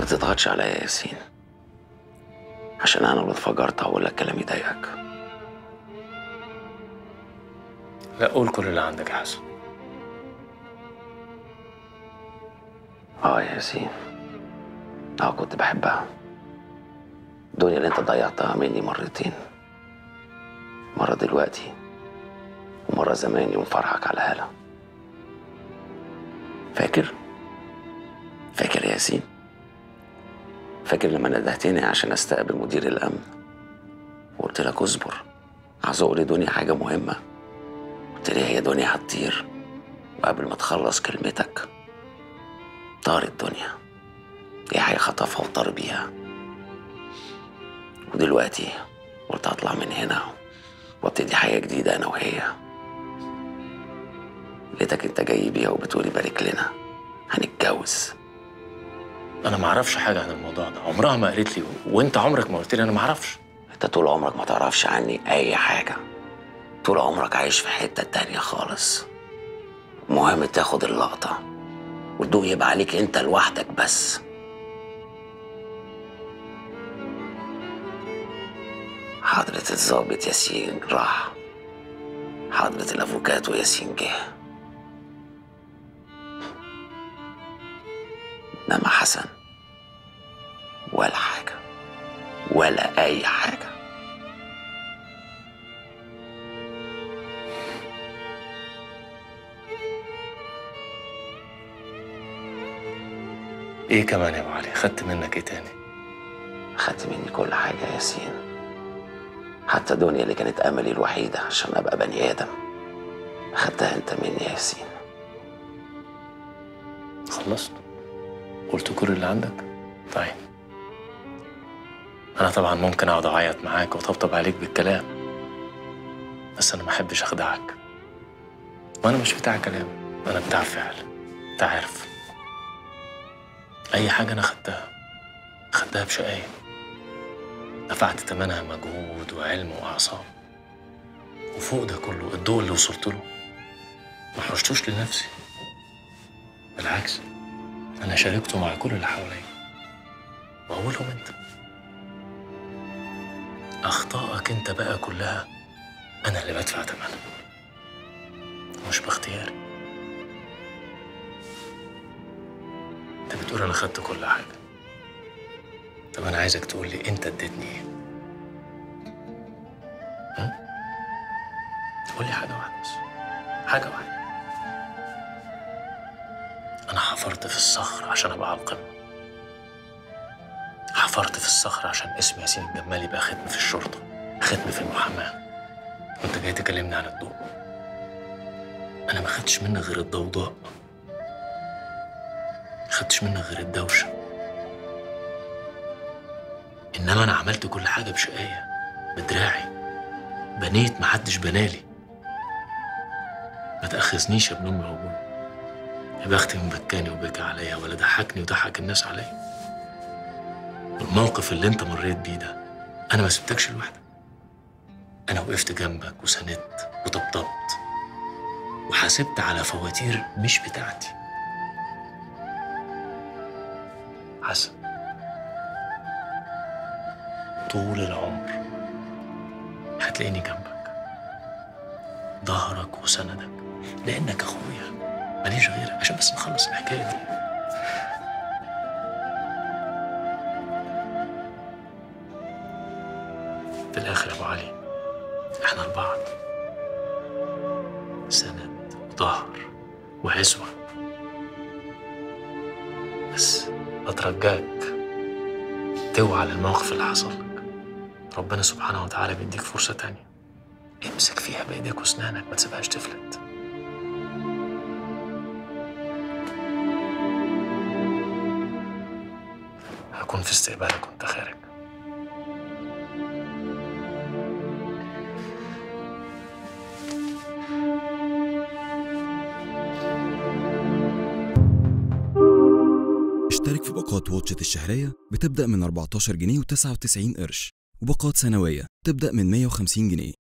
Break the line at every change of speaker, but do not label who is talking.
ما تضغطش عليا يا ياسين عشان انا لو اتفجرت هقول لك كلام يضايقك
لا قول كل اللي عندك يا حسن
اه يا ياسين اه كنت بحبها الدنيا اللي انت ضيعتها مني مرتين مرة دلوقتي ومرة زمان يوم فرحك على هالة فاكر؟ فاكر يا ياسين؟ فاكر لما ندهتني عشان استقبل مدير الأمن وقلت لك اصبر هزوق لي دنيا حاجة مهمة قلت لي هي دنيا هتطير وقبل ما تخلص كلمتك طارت دنيا يحيى خطفها وطار بيها ودلوقتي قلت اطلع من هنا وابتدي حياة جديدة انا وهي لقيتك انت جاي بيها وبتقولي بارك لنا هنتجوز
انا ما اعرفش حاجه عن الموضوع ده عمرها ما قالت لي وانت عمرك ما قلت لي انا ما اعرفش
انت طول عمرك ما تعرفش عني اي حاجة طول عمرك عايش في حتة تانية خالص مهم تاخد اللقطة والضوء يبقى عليك انت لوحدك بس حضرة الضابط ياسين راح حضرة الافوكاتو ياسين جه انما حسن ولا حاجة ولا أي حاجة
ايه كمان يا ابو علي خدت منك ايه تاني
خدت مني كل حاجة يا ياسين حتى دنيا اللي كانت أملي الوحيدة عشان أبقى بني آدم خدتها أنت مني يا ياسين
خلصت قلت كل اللي عندك طيب انا طبعا ممكن اقعد اعيط معاك وطبطب عليك بالكلام بس انا ما احبش اخدعك وانا مش بتاع كلام انا بتاع فعل انت عارف اي حاجه انا خدتها خدتها بشقايه دفعت ثمنها مجهود وعلم واعصاب وفوق ده كله الضوء اللي وصلت له ما حوشتوش لنفسي بالعكس انا شاركته مع كل اللي حواليا واولهم انت اخطائك انت بقى كلها انا اللي بدفع ثمنها مش باختياري انت بتقول انا خدت كل حاجه طب انا عايزك تقول لي انت اديتني ايه ها؟ قول لي حاجه واحده بس حاجه واحده انا حفرت في الصخر عشان ابقى على القمه حفرت في الصخر عشان اسم ياسين الجمال يبقى ختم في الشرطه ختم في المحاماه وانت جاي تكلمني عن الضوء انا ما خدتش منك غير الضوضاء ما خدتش منك غير الدوشه انما انا عملت كل حاجه بشقايه بدراعي بنيت محدش بنالي ما تاخذنيش يا ابن امي وابوي يا بختي من بكاني وبكى عليا ولا ضحكني وضحك الناس عليا الموقف اللي انت مريت بيه ده انا ما سبتكش لوحدك انا وقفت جنبك وسندت وطبطبت وحاسبت على فواتير مش بتاعتي حسن طول العمر هتلاقيني جنبك ظهرك وسندك لانك اخويا ماليش غيرك عشان بس نخلص الحكايه دي في الاخر يا ابو علي احنا لبعض سند وظهر وعزوه بس اترجاك توعى للموقف اللي حصل لك ربنا سبحانه وتعالى بيديك فرصه تانية امسك فيها بايديك واسنانك ما تسيبهاش تفلت هكون في استقبالك وانت خارج
اشترك في باقات واتشت الشهرية بتبدأ من 14 جنيه و99 قرش وباقات سنوية تبدأ من 150 جنيه